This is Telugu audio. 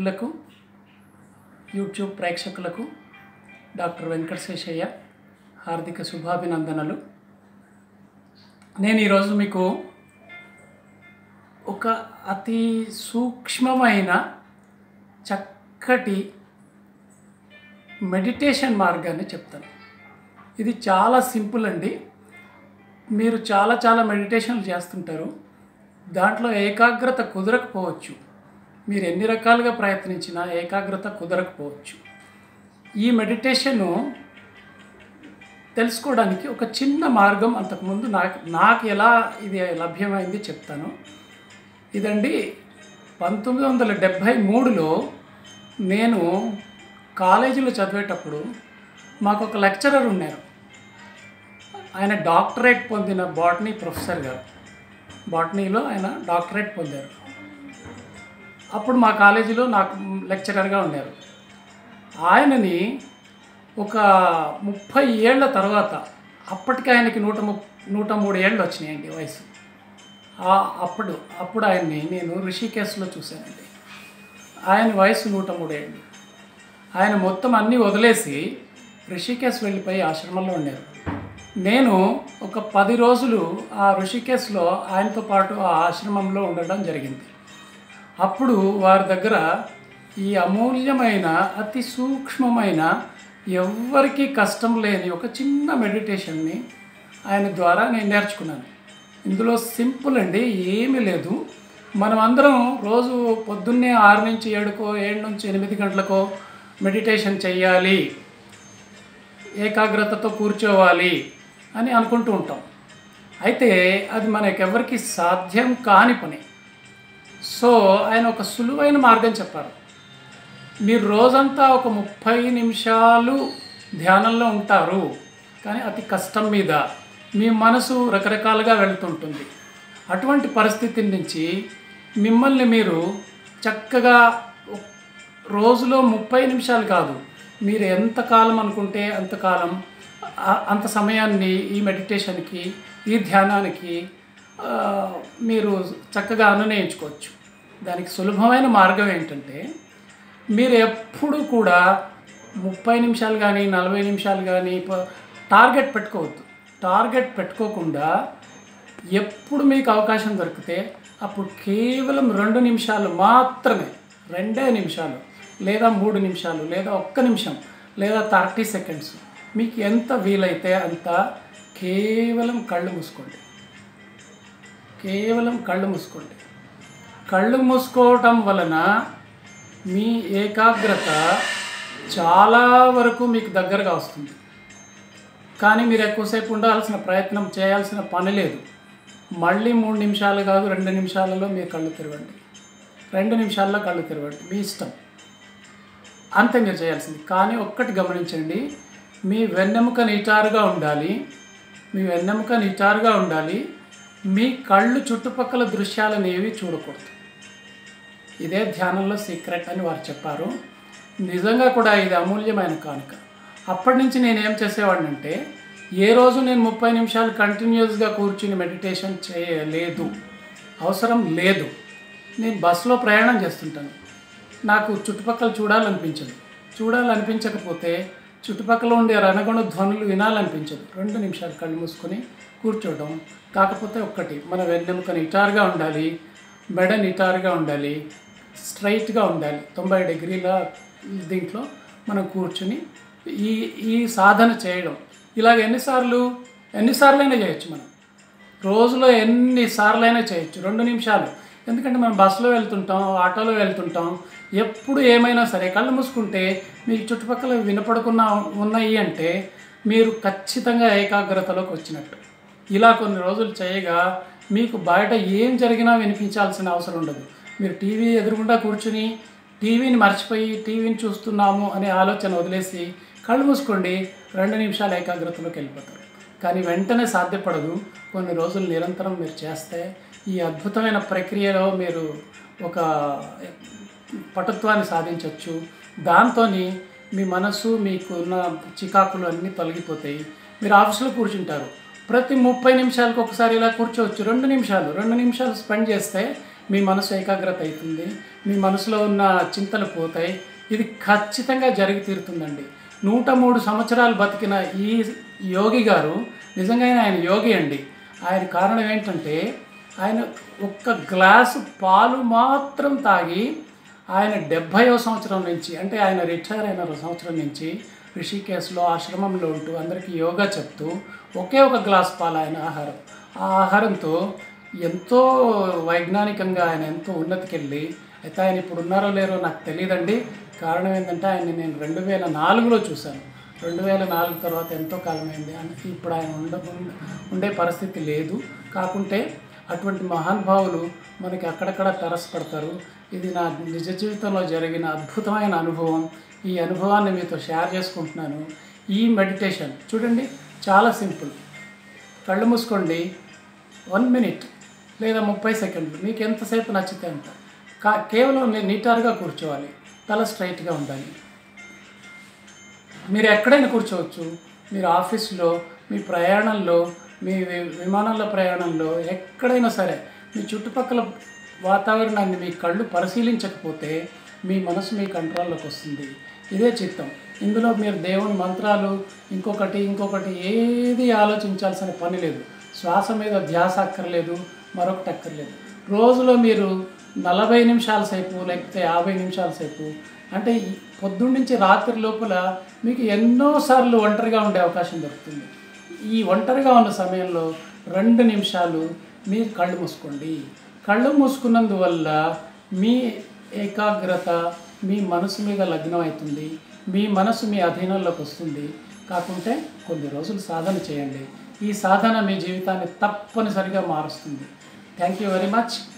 మిత్రులకు యూట్యూబ్ ప్రేక్షకులకు డాక్టర్ వెంకటశేషయ్య హార్దిక శుభాభినందనలు నేను ఈరోజు మీకు ఒక అతి సూక్ష్మమైన చక్కటి మెడిటేషన్ మార్గాన్ని చెప్తాను ఇది చాలా సింపుల్ అండి మీరు చాలా చాలా మెడిటేషన్లు చేస్తుంటారు దాంట్లో ఏకాగ్రత కుదరకపోవచ్చు మీరు ఎన్ని రకాలుగా ప్రయత్నించినా ఏకాగ్రత కుదరకపోవచ్చు ఈ మెడిటేషను తెలుసుకోవడానికి ఒక చిన్న మార్గం అంతకుముందు నాకు నాకు ఎలా ఇది లభ్యమైంది చెప్తాను ఇదండి పంతొమ్మిది వందల డెబ్భై మూడులో నేను కాలేజీలో చదివేటప్పుడు మాకు ఒక లెక్చరర్ ఉన్నారు ఆయన డాక్టరేట్ పొందిన బాటనీ ప్రొఫెసర్ గారు బాటనీలో ఆయన డాక్టరేట్ పొందారు అప్పుడు మా కాలేజీలో నాకు లెక్చరర్గా ఉన్నారు ఆయనని ఒక ముప్పై ఏళ్ళ తర్వాత అప్పటికి ఆయనకి నూట ము నూట మూడు ఏళ్ళు వచ్చినాయండి వయసు ఆ- అప్పుడు అప్పుడు ఆయన్ని నేను ఋషికేశ్లో చూశానండి ఆయన వయసు నూట మూడు ఏళ్ళు ఆయన మొత్తం అన్నీ వదిలేసి ఋషికేశ్ వెళ్ళిపోయి ఆశ్రమంలో ఉన్నారు నేను ఒక పది రోజులు ఆ ఋషికేశ్లో ఆయనతో పాటు ఆ ఆశ్రమంలో ఉండడం జరిగింది అప్పుడు వారి దగ్గర ఈ అమూల్యమైన అతి సూక్ష్మమైన ఎవ్వరికీ కష్టం లేని ఒక చిన్న మెడిటేషన్ని ఆయన ద్వారా నేను నేర్చుకున్నాను ఇందులో సింపుల్ అండి ఏమీ లేదు మనం అందరం రోజు పొద్దున్నే ఆరు నుంచి ఏడుకో ఏడు నుంచి ఎనిమిది గంటలకో మెడిటేషన్ చేయాలి ఏకాగ్రతతో కూర్చోవాలి అని అనుకుంటూ ఉంటాం అయితే అది మనకెవరికి సాధ్యం కాని పని సో ఆయన ఒక సులువైన మార్గం చెప్పారు మీరు రోజంతా ఒక ముప్పై నిమిషాలు ధ్యానంలో ఉంటారు కానీ అతి కష్టం మీద మీ మనసు రకరకాలుగా వెళ్తుంటుంది అటువంటి పరిస్థితి నుంచి మిమ్మల్ని మీరు చక్కగా ఒక్- రోజులో ముప్పై నిమిషాలు కాదు మీరు ఎంతకాలం అనుకుంటే అంతకాలం ఆ- అంత సమయాన్ని ఈ మెడిటేషన్కి ఈ ధ్యానానికి ఆ, మీరు చక్కగా అనునయించుకోవచ్చు దానికి సులభమైన మార్గం ఏంటంటే మీరు ఎప్పుడు కూడా ముప్పై నిమిషాలు కానీ నలభై నిమిషాలు కానీ ప- టార్గెట్ పెట్టుకోవద్దు టార్గెట్ పెట్టుకోకుండా ఎప్పుడు మీకు అవకాశం దొరికితే అప్పుడు కేవలం రెండు నిమిషాలు మాత్రమే రెండే నిమిషాలు లేదా మూడు నిమిషాలు లేదా ఒక్క నిమిషం లేదా థర్టీ సెకండ్స్ మీకు ఎంత వీలైతే అంత కేవలం కళ్ళు మూసుకోండి కేవలం కళ్ళు మూసుకోండి కళ్ళు మూసుకోవటం వలన మీ ఏకాగ్రత చాలా వరకు మీకు దగ్గరగా వస్తుంది కానీ మీరు ఎక్కువసేపు ఉండాల్సిన ప్రయత్నం చేయాల్సిన పని లేదు మళ్ళీ మూడు నిమిషాలు కాదు రెండు నిమిషాలలో మీరు కళ్ళు తెరవండి రెండు నిమిషాల్లో కళ్ళు తెరవండి మీ ఇష్టం అంతే మీరు చేయాల్సింది కానీ ఒక్కటి గమనించండి మీ వెన్నెముక నిటారుగా ఉండాలి మీ వెన్నెముక నిటారుగా ఉండాలి మీ కళ్ళు చుట్టుపక్కల దృశ్యాలను ఏవి చూడకూడదు ఇదే ధ్యానంలో సీక్రెట్ అని వారు చెప్పారు నిజంగా కూడా ఇది అమూల్యమైన కానుక అప్పటి నుంచి నేను ఏం చేసేవాడినంటే ఏ రోజు నేను ముప్పై నిమిషాలు కంటిన్యూస్గా కూర్చుని మెడిటేషన్ చేయలేదు అవసరం లేదు నేను బస్సులో ప్రయాణం చేస్తుంటాను నాకు చుట్టుపక్కల చూడాలనిపించదు చూడాలనిపించకపోతే చుట్టుపక్కల ఉండే రణగొణ ధ్వనులు వినాలనిపించదు రెండు నిమిషాలు కళ్ళు మూసుకొని కూర్చోవడం కాకపోతే ఒక్కటి మన వెన్నెముక నిటారుగా ఉండాలి మెడ నిటారుగా ఉండాలి స్ట్రైట్గా ఉండాలి తొంభై డిగ్రీల దీంట్లో మనం కూర్చుని ఈ ఈ సాధన చేయడం ఇలాగ ఎన్నిసార్లు ఎన్నిసార్లైనా చేయొచ్చు మనం రోజులో ఎన్నిసార్లైనా చేయొచ్చు రెండు నిమిషాలు ఎందుకంటే మనం బస్సులో వెళ్తుంటాం ఆటోలో వెళ్తుంటాం ఎప్పుడు ఏమైనా సరే కళ్ళు మూసుకుంటే మీకు చుట్టుపక్కల వినపడకుండా ఉన్నాయి అంటే మీరు ఖచ్చితంగా ఏకాగ్రతలోకి వచ్చినట్టు ఇలా కొన్ని రోజులు చేయగా మీకు బయట ఏం జరిగినా వినిపించాల్సిన అవసరం ఉండదు మీరు టీవీ ఎదురుగుండా కూర్చుని టీవీని మర్చిపోయి టీవీని చూస్తున్నాము అనే ఆలోచన వదిలేసి కళ్ళు మూసుకోండి రెండు నిమిషాలు ఏకాగ్రతలోకి వెళ్ళిపోతారు కానీ వెంటనే సాధ్యపడదు కొన్ని రోజులు నిరంతరం మీరు చేస్తే ఈ అద్భుతమైన ప్రక్రియలో మీరు ఒక పటుత్వాన్ని సాధించవచ్చు దాంతో మీ మనసు మీకున్న చికాకులు అన్నీ తొలగిపోతాయి మీరు ఆఫీస్లో కూర్చుంటారు ప్రతి ముప్పై నిమిషాలకు ఒకసారి ఇలా కూర్చోవచ్చు రెండు నిమిషాలు రెండు నిమిషాలు స్పెండ్ చేస్తే మీ మనసు ఏకాగ్రత అవుతుంది మీ మనసులో ఉన్న చింతలు పోతాయి ఇది ఖచ్చితంగా జరిగి తీరుతుందండి నూట మూడు సంవత్సరాలు బతికిన ఈ యోగి గారు నిజంగా ఆయన యోగి అండి ఆయన కారణం ఏంటంటే ఆయన ఒక్క గ్లాసు పాలు మాత్రం తాగి ఆయన డెబ్భైవ సంవత్సరం నుంచి అంటే ఆయన రిటైర్ అయిన సంవత్సరం నుంచి ఋషికేశ్లో ఆశ్రమంలో ఉంటూ అందరికీ యోగా చెప్తూ ఒకే ఒక గ్లాస్ పాలు ఆయన ఆహారం ఆ ఆహారంతో ఎంతో వైజ్ఞానికంగా ఆయన ఎంతో ఉన్నతికి వెళ్ళి అయితే ఆయన ఇప్పుడు ఉన్నారో లేరో నాకు తెలియదండి కారణం ఏంటంటే ఆయన నేను రెండు వేల నాలుగులో చూశాను రెండు వేల నాలుగు తర్వాత ఎంతో కాలమైంది అని ఇప్పుడు ఆయన ఉండ ఉండే పరిస్థితి లేదు కాకుంటే అటువంటి మహానుభావులు మనకి అక్కడక్కడ తరసపడతారు ఇది నా నిజ జీవితంలో జరిగిన అద్భుతమైన అనుభవం ఈ అనుభవాన్ని మీతో షేర్ చేసుకుంటున్నాను ఈ మెడిటేషన్ చూడండి చాలా సింపుల్ కళ్ళు మూసుకోండి వన్ మినిట్ లేదా ముప్పై సెకండ్లు మీకు ఎంతసేపు నచ్చితే అంత కా కేవలం నేను నీటారుగా కూర్చోవాలి తల స్ట్రైట్గా ఉండాలి మీరు ఎక్కడైనా కూర్చోవచ్చు మీరు ఆఫీస్లో మీ ప్రయాణంలో మీ వి- విమానంలో ప్రయాణంలో ఎక్కడైనా సరే మీ చుట్టుపక్కల వాతావరణాన్ని మీ కళ్ళు పరిశీలించకపోతే మీ మనసు మీ కంట్రోల్లోకి వస్తుంది ఇదే చిత్తం ఇందులో మీరు దేవుని మంత్రాలు ఇంకొకటి ఇంకొకటి ఏది ఆలోచించాల్సిన పని లేదు శ్వాస మీద ధ్యాస అక్కర్లేదు మరొకటి అక్కర్లేదు రోజులో మీరు నలభై నిమిషాల సేపు లేకపోతే యాభై నిమిషాల సేపు అంటే ఈ పొద్దున్న నుంచి రాత్రి లోపల మీకు ఎన్నోసార్లు ఒంటరిగా ఉండే అవకాశం దొరుకుతుంది ఈ ఒంటరిగా ఉన్న సమయంలో రెండు నిమిషాలు మీరు కళ్ళు మూసుకోండి కళ్ళు మూసుకున్నందువల్ల మీ ఏకాగ్రత మీ మనసు మీద లగ్నం అవుతుంది మీ మనసు మీ అధీనంలోకి వస్తుంది కాకుంటే కొన్ని రోజులు సాధన చేయండి ఈ సాధన మీ జీవితాన్ని తప్పనిసరిగా మారుస్తుంది థ్యాంక్ యూ వెరీ మచ్